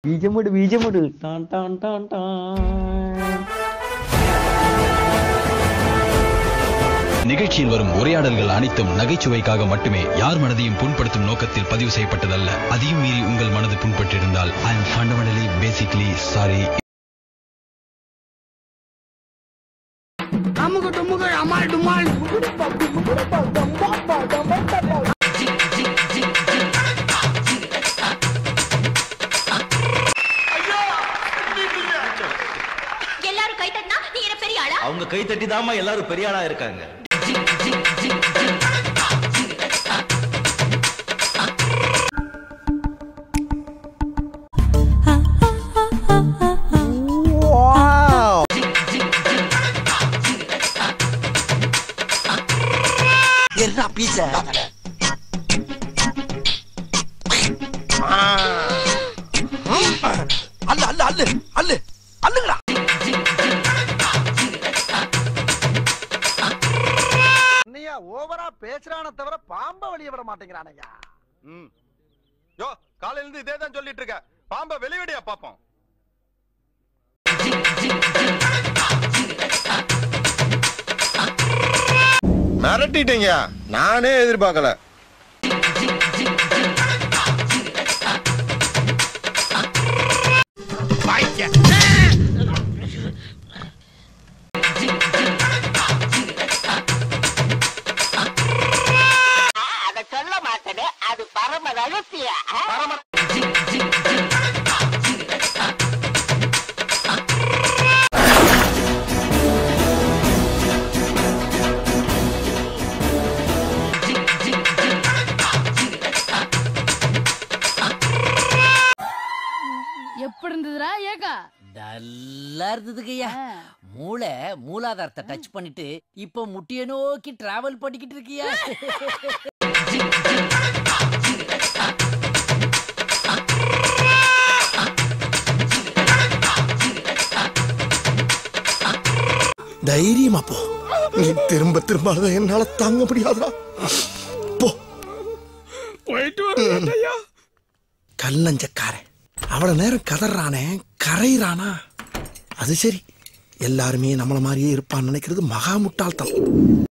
ബീജമിട് ബീജമിട് ടാൻ ടാൻ ടാൻ ടാൻ நிகழ்ச்சியில் வரும் உரையாடல்கள் அனைத்தும் நகைச்சுவைக்காக மட்டுமே யார் மனதையும் புண்படுத்தும் நோக்கத்தில் பதிவு செய்யப்பட்டதல்ல அதையும் மீறி உங்கள் மனது புண்பட்டிருந்தால் I am fundamentally basically sorry எல்லாரும் கை தட்டினா நீ என்ன பெரிய ஆளா அவங்க கை தட்டி தாமா எல்லாரும் பெரிய ஆளா இருக்காங்க என்ன பீச அல்ல அல்ல அல்ல அல்ல அல்லுங்கடா என்னையா ஓவரா பேசுறானே தவிர பாம்ப வெளிய விட மாட்டேங்கிறானையா ம் யோ காலையில இருந்து இதே தான் சொல்லிட்டு இருக்க பாம்ப வெளிவிடியா பாப்போம் மிரட்டிட்டீங்க நானே எதிர்பார்க்கல அத சொல்ல மாட்டேனே அது பரம ரகசிய எப்படி இருந்ததுடா ஏகா நல்லா இருந்ததுங்கய்யா மூளை மூலாதாரத்தை டச் பண்ணிட்டு இப்போ முட்டிய நோக்கி டிராவல் பண்ணிக்கிட்டு இருக்கியா தைரியமா போ நீ திரும்ப திரும்ப அழுத என்னால தாங்க முடியாதுடா போ போயிட்டு கல்லஞ்சக்காரன் அவ்வளவு நேரம் கதறானே கரையிறானா அது சரி எல்லாருமே நம்மள மாதிரியே இருப்பான்னு நினைக்கிறது மகா முட்டாள்தனம்